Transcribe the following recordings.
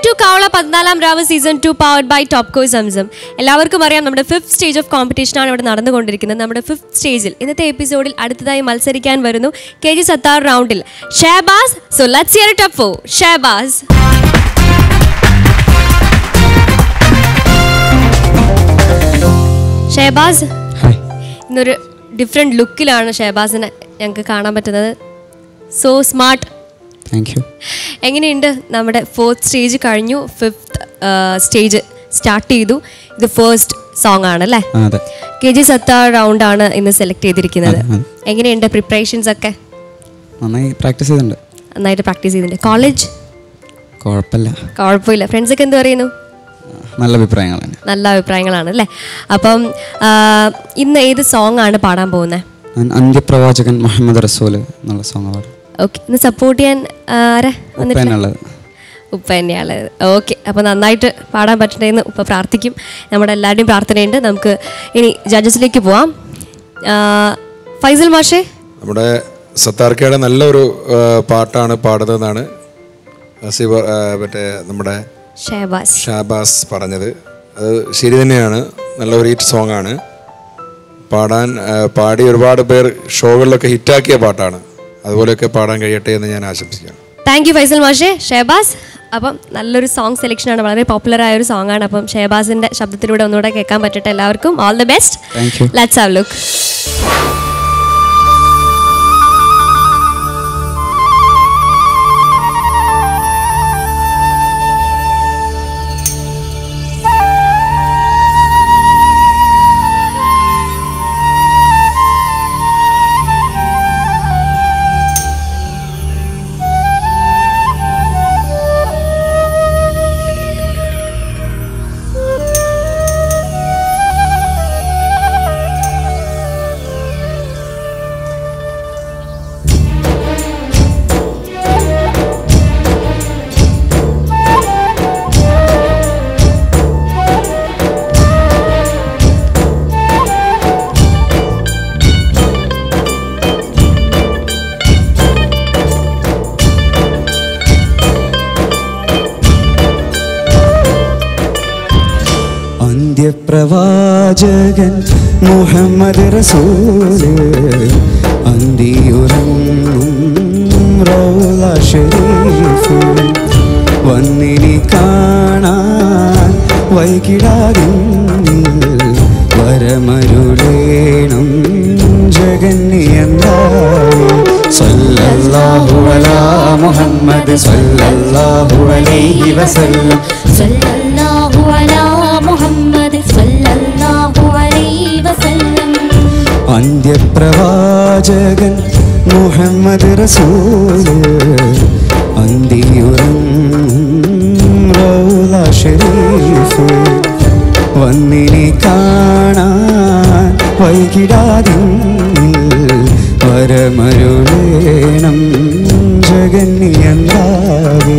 To കാവള Pathinalam Ravu season two powered by Topco Zamzam എല്ലാവർക്കും അറിയാം നമ്മുടെ ഫിഫ്ത് സ്റ്റേജ് ഓഫ് കോമ്പറ്റീഷനാണ് ഇവിടെ നടന്നുകൊണ്ടിരിക്കുന്നത് നമ്മുടെ ഫിഫ്ത് സ്റ്റേജിൽ ഇന്നത്തെ എപ്പിസോഡിൽ അടുത്തതായി മത്സരിക്കാൻ വരുന്നു കെ ജി സത്താർ റൗണ്ടിൽ Shahbaz so let's hear it up for Shahbaz Shahbaz hi ഇന്നൊരു ഡിഫറെൻറ്റ് ലുക്കിലാണ് ഷഹബാസിനെ ഞങ്ങൾക്ക് കാണാൻ പറ്റുന്നത് സോ സ്മാർട്ട് താങ്ക് യു എങ്ങനെയുണ്ട് നമ്മുടെ ഫോർത്ത് സ്റ്റേജ് കഴിഞ്ഞു ഫിഫ്ത്ത് സ്റ്റേജ് സ്റ്റാർട്ട് ചെയ്തു ഇത് ഫസ്റ്റ് സോങ് ആണ് അല്ലേ ആ അതെ കെ ജി സത്താർ റൗണ്ട് ആണ് ഇന്ന് സെലക്ട് ചെയ്തിരിക്കുന്നത് അതെ, അതെ. എങ്ങനെയുണ്ട് പ്രിപ്പറേഷൻസ് ഒക്കെ നന്നായി പ്രാക്ടീസ് ചെയ്തിട്ടുണ്ട് നന്നായിട്ട് പ്രാക്ടീസ് ചെയ്തിട്ടുണ്ട് കോളേജ് കുഴപ്പമില്ല കുഴപ്പമില്ല ഫ്രണ്ട്സ് ഒക്കെ എന്ത് പറയുന്നു നല്ല അഭിപ്രായങ്ങൾ തന്നെ നല്ല അഭിപ്രായങ്ങളാണ് അല്ലേ അപ്പം ആ, ഇന്ന് ഏത് സോങ് ആണ് പാടാൻ പോകുന്നത് ഞാൻ അന്ത്യപ്രവാചകൻ മുഹമ്മദ് റസൂൽ എന്നുള്ള സോങ് പാടും ഓക്കെ ഇന്ന് സപ്പോർട്ട് ചെയ്യാൻ ആ, ആരാ വന്നിട്ടുള്ളത്? ഉപ്പേനുള്ളത് ഉപ്പ തന്നെയാണ് ഓക്കെ അപ്പോൾ നന്നായിട്ട് പാടാൻ പറ്റണേന്ന് ഉപ്പ പ്രാർത്ഥിക്കും നമ്മുടെ എല്ലാവരുടെയും പ്രാർത്ഥനയുണ്ട് നമുക്ക് ഇനി ജഡ്ജസിലേക്ക് പോവാം ആ, ഫൈസൽ മാഷേ നമ്മുടെ സത്താർക്കയുടെ നല്ലൊരു ആ, പാട്ടാണ് പാടുന്നതെന്നാണ് സിബ ആ, മറ്റേ നമ്മുടെ ഷഹബാസ് ഷാബാസ് പറഞ്ഞത് അത് ശരി തന്നെയാണ് നല്ല ഒരു ഹിറ്റ് സോങ് ആണ് പാടാൻ ആ, പാടി ഒരുപാട് പേർ ഷോകളിലൊക്കെ ഹിറ്റാക്കിയ പാട്ടാണ് അതുപോലെയൊക്കെ പാടാൻ കഴിയട്ടെ എന്ന് ഞാൻ ആശംസിക്കുകയാണ് താങ്ക് യു ഫൈസൽ മാഷേ ഷഹബാസ് അപ്പം നല്ലൊരു സോങ് സെലക്ഷനാണ് വളരെ പോപ്പുലർ ആയ ഒരു സോങ് ആണ് അപ്പം ഷഹബാസിന്റെ ശബ്ദത്തിലൂടെ ഒന്നുകൂടെ കേൾക്കാൻ പറ്റട്ടെ എല്ലാവർക്കും all the best Thank you. Let's have look അന്ത്യപ്രവാചകൻ മുഹമ്മദ് റസൂല് അന്തിയുറങ്ങും റൗള ഷരീഫ് വന്നിനി കാണാൻ വൈകിടാതിൽ വരമരുളേണം ജഗന്നിയന്തായി സല്ലല്ലാഹു അലാ മുഹമ്മദ് സല്ലല്ലാഹു അലൈഹി വസല്ലം സല്ലല്ലാഹു അലാ മുഹമ്മദ് സല്ലല്ലാഹു അലൈഹി വസല്ലം അന്ത്യപ്രവാചകൻ മുഹമ്മദ് റസൂല് അന്തിയുറങ്ങും റൗള ഷരീഫ് വന്നിനി കാണാൻ വൈകിടാതിൽ വരമരുളേണം ജഗന്നിയന്താവേ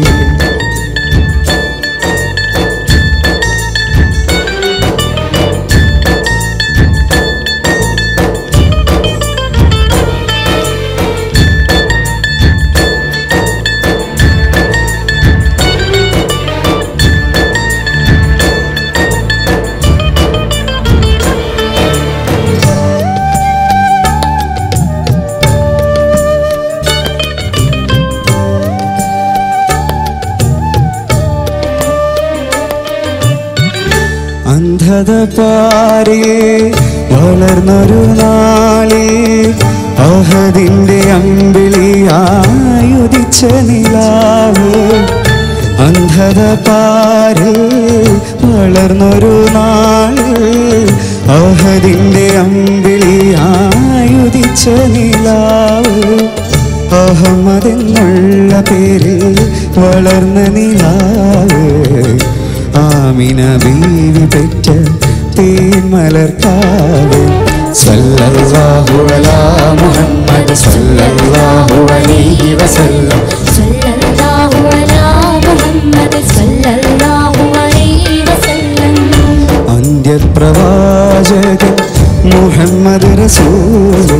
അന്ധത പാരി വളർന്നൊരു നാളിൽ അഹദിന്റെ അമ്പിളിയായുദിച്ച നിലാവ് അന്ധത പാരിൽ വളർന്നൊരു നാളിൽ അഹദിന്റെ അമ്പിളിയായുദിച്ച നിലാവ് അഹമ്മദ് എന്നുള്ള പേരിൽ വളർന്ന നിലാവ് ആമിന ബീവി പെറ്റ തേന്മലർക്കാവ് സല്ലല്ലാഹു അലാ മുഹമ്മദ് സല്ലല്ലാഹു അലൈഹി വസല്ലം സല്ലല്ലാഹു അലാ മുഹമ്മദ് സല്ലല്ലാഹു അലൈഹി വസല്ലം അന്ത്യപ്രവാചകൻ മുഹമ്മദ് റസൂല്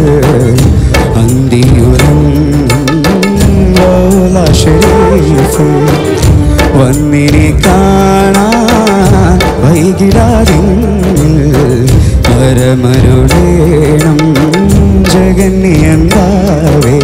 അന്തിയുറങ്ങും ഷരീഫ് വന്നിനെ കാണാൻ വൈകിടാതിൽ പരമരുടേണം ജഗന്യന്താവേ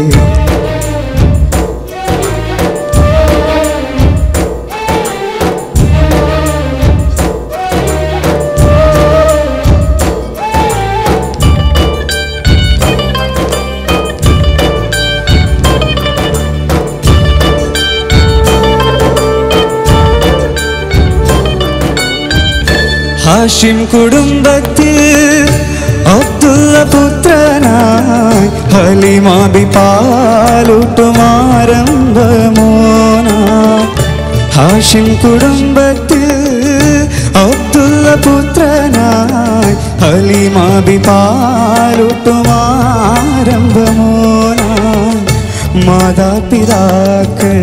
ഹാഷിം കുടുംബത്തിൽ അബ്ദുള്ള പുത്രനായി ഹലിമാബി പാലൂട്ടുമാരംഭമോന ഹാഷിം കുടുംബത്തിൽ അബ്ദുള്ള പുത്രനായി ഹലിമാബി പാലൂട്ടുമാരംഭമോന മാതാപിതാക്കൾ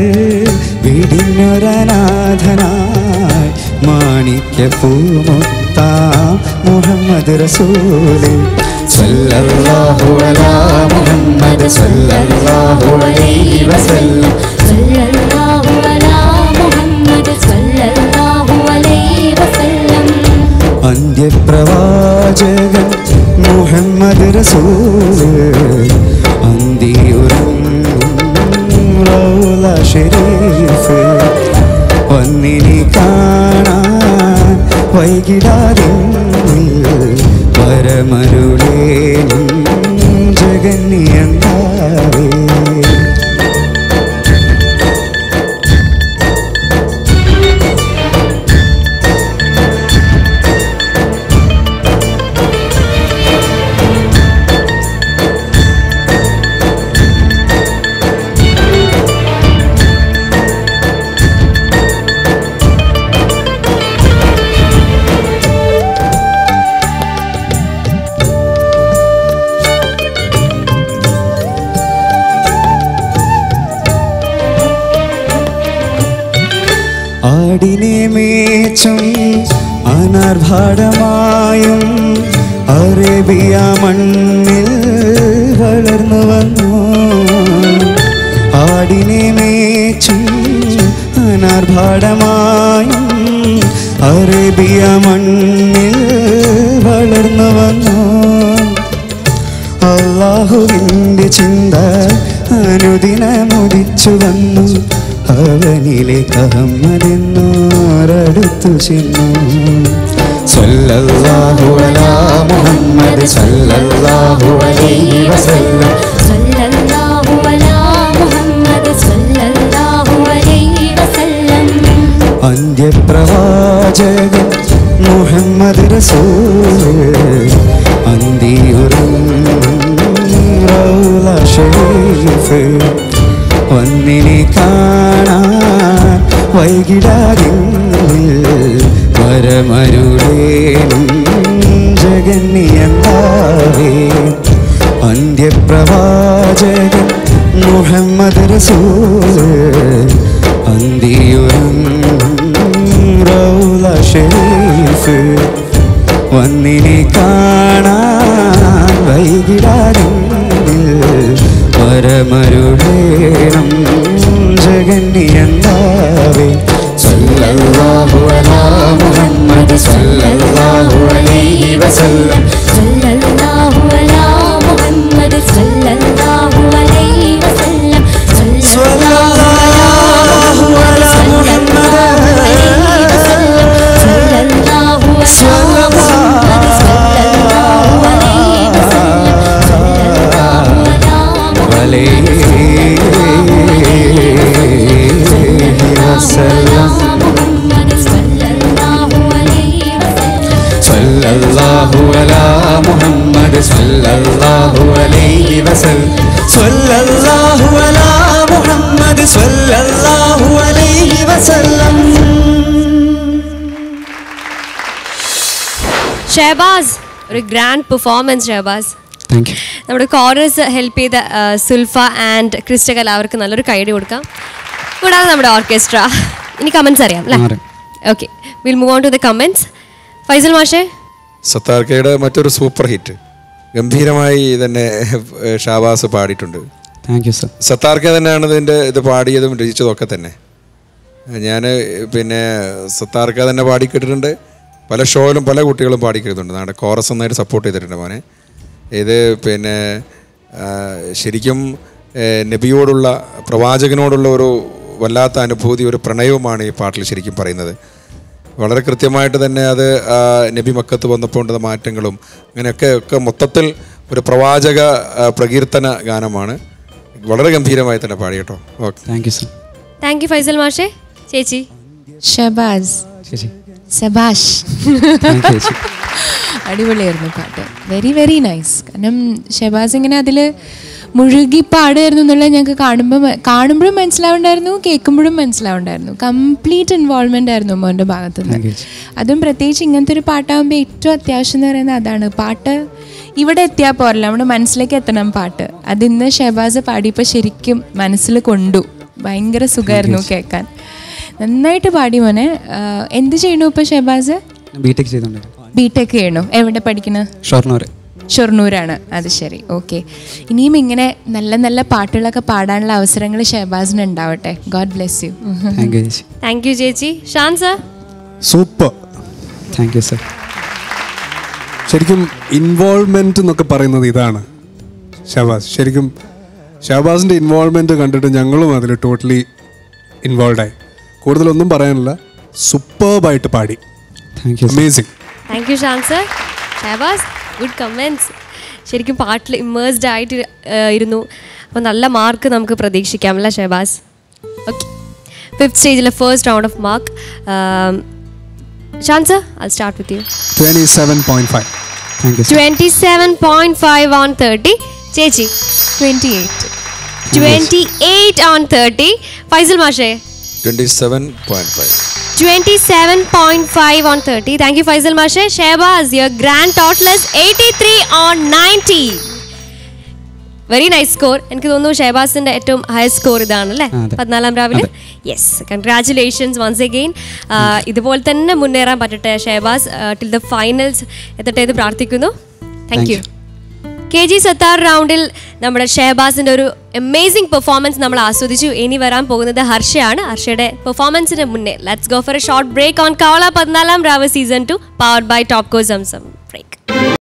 വിടിഞ്ഞൊരനാഥനായി മാണിക്യ പൂമുത്താം മുഹമ്മദ് റസൂലേ സല്ലല്ലാഹു അലാ മുഹമ്മദ് സല്ലല്ലാഹു അലൈഹി വസല്ലം സല്ലല്ലാഹു അലാ മുഹമ്മദ് സല്ലല്ലാഹു അലൈഹി വസല്ലം അന്ത്യപ്രവാചകൻ മുഹമ്മദ് റസൂല് അന്തിയുറങ്ങും റൗള ഷരീഫ് വന്നിനി കാണാൻ വൈകിടാതെ പരമരുളേനും ജഗന്യന്താവേ ആടിനെ മേച്ചും അനർഭാടമായും അറേബ്യ മണ്ണിൽ വളർന്നു വന്നു ആടിനെ മേച്ചും അനർഭാടമായും അറേബ്യ മണ്ണിൽ വളർന്നു വന്നു അള്ളാഹുവിൻ്റെ ചിന്ത അനുദിനമുദിച്ചു വന്നു അവനിലെ അഹമ്മദിന്നോരടുത്തു ചെന്നു സല്ലല്ലാഹു അലാ മുഹമ്മദ് സല്ലല്ലാഹു അലൈഹി വസല്ലം സല്ലല്ലാഹു അലാ മുഹമ്മദ് സല്ലല്ലാഹു അലൈഹി വസല്ലം അന്ത്യപ്രവാചകൻ മുഹമ്മദ് റസൂൽ അന്തിയുറങ്ങും റൗള ഷരീഫ് വന്നിനെ കാണാൻ വൈകിടാതിൽ പരമരുടേനും ജഗന്യന്താവേ അന്ത്യപ്രവാചകൻ മുഹമ്മദ് റസൂൽ അന്തിയുറങ്ങും റൗള ഷരീഫ് വന്നിനെ കാണാൻ വൈകിടാതിൽ പരമരുടേണം ജഗന്യന്താവേ സല്ലല്ലാഹു അലാ മുഹമ്മദ് സല്ലല്ലാഹു അലൈഹി വസല്ലം സല്ലല്ലാഹു അലാ മുഹമ്മദ് സല്ലല്ലാഹു അലൈഹി വസല്ലം സ്വല്ലല്ലാഹു അലാ മുഹമ്മദ് സല്ലല്ലാഹു അലാ മുഹമ്മദ് സല്ലല്ലാഹു അലൈഹി വസല്ലം സല്ലല്ലാഹു അലാ അലൈഹി വസല്ലം മുഹമ്മദ് സല്ലല്ലാഹു അലൈഹി വസല്ലം സല്ലല്ലാഹു അലാ മുഹമ്മദ് സല്ലല്ലാഹു അലൈഹി വസല്ലം സല്ലല്ലാഹു അലാ മുഹമ്മദ് സല്ലല്ലാഹു അലൈഹി വസല്ലം ഷഹബാസ് ഒരു grand performance Shahbaz thank you നമ്മുടെ കോറസ് ഹെൽപ്പ് ചെയ്ത ആ, സുൽഫ ആൻഡ് ക്രിസ്റ്റകൽ അവർക്ക് നല്ലൊരു കൈഡി കൊടുക്കാം കൂടാതെ നമ്മുടെ ഓർക്കസ്ട്ര ഇനി കമൻസ് അറിയാം അല്ലേ അറിയാം. Okay will move on to the comments Faisal മാഷേ സത്താർക്കയുടെ മറ്റൊരു സൂപ്പർ ഹിറ്റ് ഗംഭീരമായി തന്നെ ഏഹ്, ഷാബാസ് പാടിയിട്ടുണ്ട് താങ്ക് യു സർ സത്താർക്ക തന്നെയാണ് ഇതിൻ്റെ ഇത് പാടിയതും രചിച്ചതും ഒക്കെ തന്നെ ഞാൻ പിന്നെ സത്താർക്ക തന്നെ പാടിക്കിട്ടിട്ടുണ്ട് പല ഷോയിലും പല കുട്ടികളും പാടിക്കിട്ടുന്നുണ്ട് നമ്മുടെ കോറസ് നന്നായിട്ട് സപ്പോർട്ട് ചെയ്തിട്ടുണ്ട് മോനെ ഇത് പിന്നെ ആ, ശരിക്കും ഏ, നബിയോടുള്ള പ്രവാചകനോടുള്ള ഒരു വല്ലാത്ത അനുഭൂതി ഒരു പ്രണയവുമാണ് ഈ പാട്ടിൽ ശരിക്കും പറയുന്നത് വളരെ കൃത്യമായിട്ട് തന്നെ അത് ആ, നബി മക്കത്ത് വന്നപ്പോൾ ഉണ്ടായ മാറ്റങ്ങളും അങ്ങനെയൊക്കെ ഒക്കെ മൊത്തത്തിൽ ഒരു പ്രവാചക ആ, പ്രകീർത്തന ഗാനമാണ് വളരെ ഗംഭീരമായി തന്നെ പാടി കേട്ടോ okay thank you sir thank you Faisal മാഷെ ചേച്ചി ഷബാസ് ചേച്ചി സബാഷ് താങ്ക് യു ചേച്ചി അടിപൊളിയായിരുന്നു പാട്ട് വെരി വെരി നൈസ് കാരണം ഷബാസ് ഇങ്ങനെ അതിൽ മുഴുകി പാടുമായിരുന്നു എന്നുള്ളത് ഞങ്ങൾക്ക് കാണുമ്പോൾ കാണുമ്പോഴും മനസ്സിലാവുണ്ടായിരുന്നു കേൾക്കുമ്പോഴും മനസ്സിലാവുണ്ടായിരുന്നു കംപ്ലീറ്റ് ഇൻവോൾവ്മെൻ്റ് ആയിരുന്നു മോൻ്റെ ഭാഗത്തു Thank നിന്ന് you, ചേച്ചി. അതും പ്രത്യേകിച്ച് ഇങ്ങനത്തെ ഒരു പാട്ടാകുമ്പോൾ ഏറ്റവും അത്യാവശ്യം എന്ന് പറയുന്നത് അതാണ് പാട്ട് ഇവിടെ എത്തിയാൽ പോരല്ല നമ്മുടെ മനസ്സിലേക്ക് എത്തണം പാട്ട് അതിന്ന് ഷഹബാസ് പാടിയപ്പോൾ ശരിക്കും മനസ്സിൽ കൊണ്ടു ഭയങ്കര സുഖമായിരുന്നു കേൾക്കാൻ നന്നായിട്ട് പാടി മോനെ ആ, എന്ത് ചെയ്യണു ഇപ്പോൾ ഷഹബാസ് ബി ടെക് ചെയ്തോണ്ടിരുന്നു ബി ടെക് ചെയ്യണു എവിടെ പഠിക്കുന്നത് ഷൊർണൂർ ഷൊർണൂരാണ് അത് ശരി ഓക്കെ ഇനിയും ഇങ്ങനെ നല്ല നല്ല പാട്ടുകളൊക്കെ പാടാനുള്ള അവസരങ്ങൾ ഷഹബാസിന് ഉണ്ടാവട്ടെ God bless you thank you ചേച്ചി താങ്ക് യു ചേച്ചി Shan sir super thank you sir ശരിക്കും ഇൻവോൾവ്മെന്റ് എന്നൊക്കെ പറയുന്നത് ഇതാണ് ഷഹബാസ് ശരിക്കും ഷഹബാസിന്റെ ഇൻവോൾവ്മെന്റ് കണ്ടിട്ട് ഞങ്ങളും അതിൽ ടോട്ടലി ഇൻവോൾവ് ആയി കൂടുതലൊന്നും പറയാനില്ല സൂപ്പർബായിട്ട് പാടി thank you amazing thank you Shan sir Shahbaz good comments ശരിക്കും പാട്ടിൽ ഇമ്മേഴ്സ്ഡ് ആയിട്ട് ഏഹ്, ഇരുന്നു അപ്പോൾ നല്ല മാർക്ക് നമുക്ക് പ്രതീക്ഷിക്കാം അല്ലേ ഷഹബാസ് ഓക്കെ ഫിഫ്ത് സ്റ്റേജിലെ first round of mark Shan sir I start with you twenty seven point five thank you sir twenty seven point five on thirty ചേച്ചി twenty eight twenty eight on thirty Faisal മാഷേ twenty seven point five 27.5 on 30. Thank you, Faisal Mashe. Shehbaz, your grand total is 83 on 90. Very nice score എനിക്ക് തോന്നുന്നു ഷഹബാസിന്റെ ഏറ്റവും high score ഇതാണ് അല്ലേ ആ, അതെ. പതിനാലാം രാവിലെ യെസ് കൺഗ്രാറ്റുലേഷൻസ് വൺസ് അഗെയിൻ ഇതുപോലെ തന്നെ മുന്നേറാൻ പറ്റട്ടെ ഷഹബാസ് ടിൽ ദ ഫൈനൽസ് എത്തട്ടെ എന്ന് പ്രാർത്ഥിക്കുന്നു thank you K G Sattar റൗണ്ടിൽ നമ്മുടെ ഷഹബാസിന്റെ ഒരു അമേസിംഗ് പെർഫോമൻസ് നമ്മൾ ആസ്വദിച്ചു ഇനി വരാൻ പോകുന്നത് ഹർഷയാണ് ഹർഷയുടെ പെർഫോമൻസിന് മുന്നേ let's go for a short break on കവള Pathinalam Ravu season two powered by Topco Zamzam